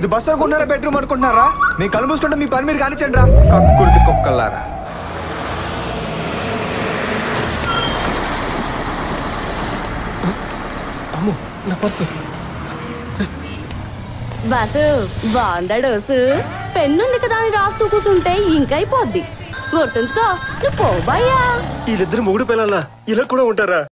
ఇది బస్ అనుకుంటున్నారా బెడ్రూమ్ అనుకుంటున్నారా మీ కళ్ళు మూసుకుంటే మీ పని మీరు కానిచ్చండి రా కక్కుర్తి కుక్కల్లారా అమ్మో నా పర్సు బాసు బాగుందా డోసు పెన్నుంది కదా అని రాస్తూ కూర్చుంటే ఇంకైపోద్ది గుర్తుంచుకో నువ్వు పోబాయ్యా వీళ్ళిద్దరు మూడు పిల్లల ఇలా కూడా ఉంటారా